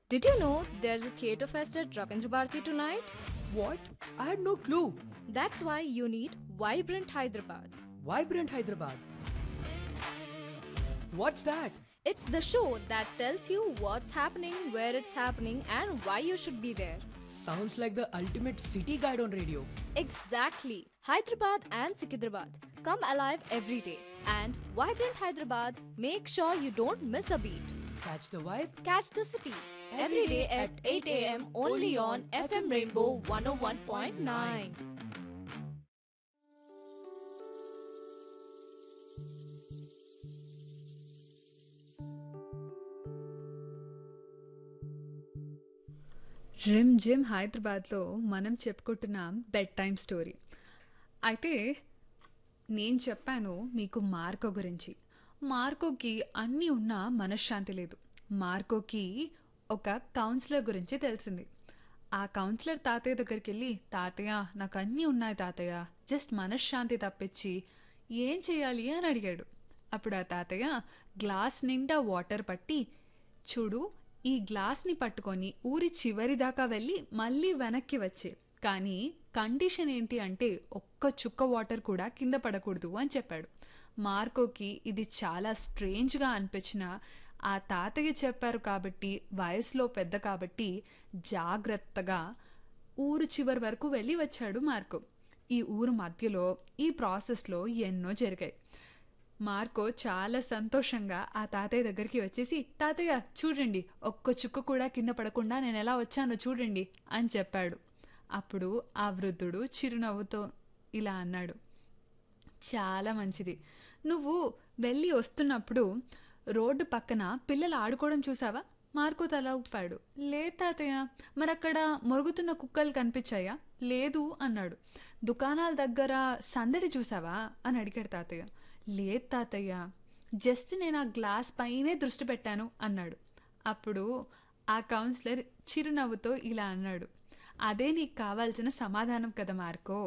Did you know there's a theatre fest at Ravindra Bharati tonight? What? I had no clue. That's why you need Vibrant Hyderabad. Vibrant Hyderabad. What's that? It's the show that tells you what's happening, where it's happening, and why you should be there. Sounds like the ultimate city guide on radio. Exactly. Hyderabad and Sikidrabad. Come alive every day. And Vibrant Hyderabad, make sure you don't miss a beat. Catch the vibe? Catch the city every day at 8 a.m. only on FM Rainbow 101.9. Rimjhim హైదరాబాద్లో మనం చెప్పుకుంటున్నాం bed time story అయితే నేను చెప్పాను మీకు Marco గురించి మార్కోకి అన్నీ ఉన్నా మనశ్శాంతి లేదు మార్కోకి ఒక కౌన్సిలర్ గురించి తెలిసింది ఆ కౌన్సిలర్ తాతయ్య దగ్గరికి వెళ్ళి తాతయ్య నాకు అన్నీ ఉన్నాయి తాతయ్య జస్ట్ మనశ్శాంతి తప్పించి ఏం చేయాలి అని అడిగాడు అప్పుడు ఆ తాతయ్య గ్లాస్ నిండా వాటర్ పట్టి చూడు ఈ గ్లాస్ని పట్టుకొని ఊరి చివరి దాకా వెళ్ళి మళ్ళీ వెనక్కి వచ్చే కానీ కండిషన్ ఏంటి అంటే ఒక్క చుక్క వాటర్ కూడా కింద పడకూడదు అని చెప్పాడు మార్కోకి ఇది చాలా స్ట్రేంజ్గా అనిపించిన ఆ తాతయ్య చెప్పారు కాబట్టి వయసులో పెద్ద కాబట్టి జాగ్రత్తగా ఊరు చివరి వరకు వెళ్ళి వచ్చాడు మార్కో ఈ ఊరు మధ్యలో ఈ ప్రాసెస్లో ఎన్నో జరిగాయి మార్కో చాలా సంతోషంగా ఆ తాతయ్య దగ్గరికి వచ్చేసి తాతయ్య చూడండి ఒక్క చుక్క కూడా కింద పడకుండా నేను ఎలా వచ్చానో చూడండి అని చెప్పాడు అప్పుడు ఆ వృద్ధుడు చిరునవ్వుతో ఇలా అన్నాడు చాలా మంచిది నువ్వు వెళ్ళి వస్తున్నప్పుడు రోడ్డు పక్కన పిల్లలు ఆడుకోవడం చూసావా మార్కో తల ఊపాడు లేదు తాతయ్య మరి అక్కడ మొరుగుతున్న కుక్కలు కనిపించాయా లేదు అన్నాడు దుకాణాల దగ్గర సందడి చూసావా అని అడిగాడు తాతయ్య లేదు తాతయ్య జస్ట్ నేను ఆ గ్లాస్ పైనే దృష్టి పెట్టాను అన్నాడు అప్పుడు ఆ కౌన్సిలర్ చిరునవ్వుతో ఇలా అన్నాడు అదే నీకు కావాల్సిన సమాధానం కదా మార్కో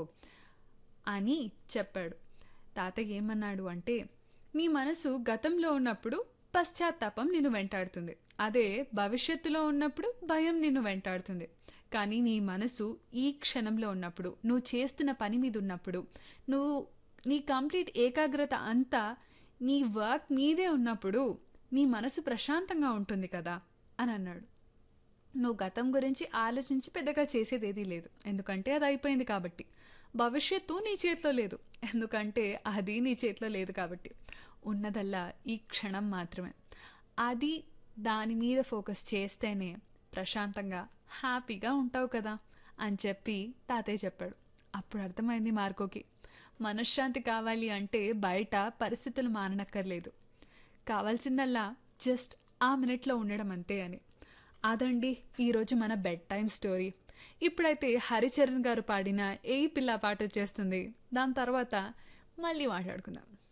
అని చెప్పాడు తాతయ్య ఏమన్నాడు అంటే నీ మనసు గతంలో ఉన్నప్పుడు పశ్చాత్తాపం నిన్ను వెంటాడుతుంది అదే భవిష్యత్తులో ఉన్నప్పుడు భయం నిన్ను వెంటాడుతుంది కానీ నీ మనసు ఈ క్షణంలో ఉన్నప్పుడు నువ్వు చేస్తున్న పని మీద ఉన్నప్పుడు నువ్వు నీ కంప్లీట్ ఏకాగ్రత అంతా నీ వర్క్ మీదే ఉన్నప్పుడు నీ మనసు ప్రశాంతంగా ఉంటుంది కదా అని అన్నాడు నువ్వు గతం గురించి ఆలోచించి పెద్దగా చేసేది ఏదీ లేదు ఎందుకంటే అది అయిపోయింది కాబట్టి భవిష్యత్తు నీ చేతిలో లేదు ఎందుకంటే అది నీ చేతిలో లేదు కాబట్టి ఉన్నదల్లా ఈ క్షణం మాత్రమే అది దాని మీద ఫోకస్ చేస్తేనే ప్రశాంతంగా హ్యాపీగా ఉంటావు కదా అని చెప్పి తాతయ్య చెప్పాడు అప్పుడు అర్థమైంది మార్కోకి మనశ్శాంతి కావాలి అంటే బయట పరిస్థితులు మాననక్కర్లేదు కావాల్సిందల్లా జస్ట్ ఆ మినిట్లో ఉండడం అంతే అని అదండి ఈరోజు మన బెడ్ టైం స్టోరీ ఇప్పుడైతే హరిచరణ్ గారు పాడిన ఏ పిల్ల పాట వచ్చేస్తుంది దాని తర్వాత మళ్ళీ మాట్లాడుకుందాం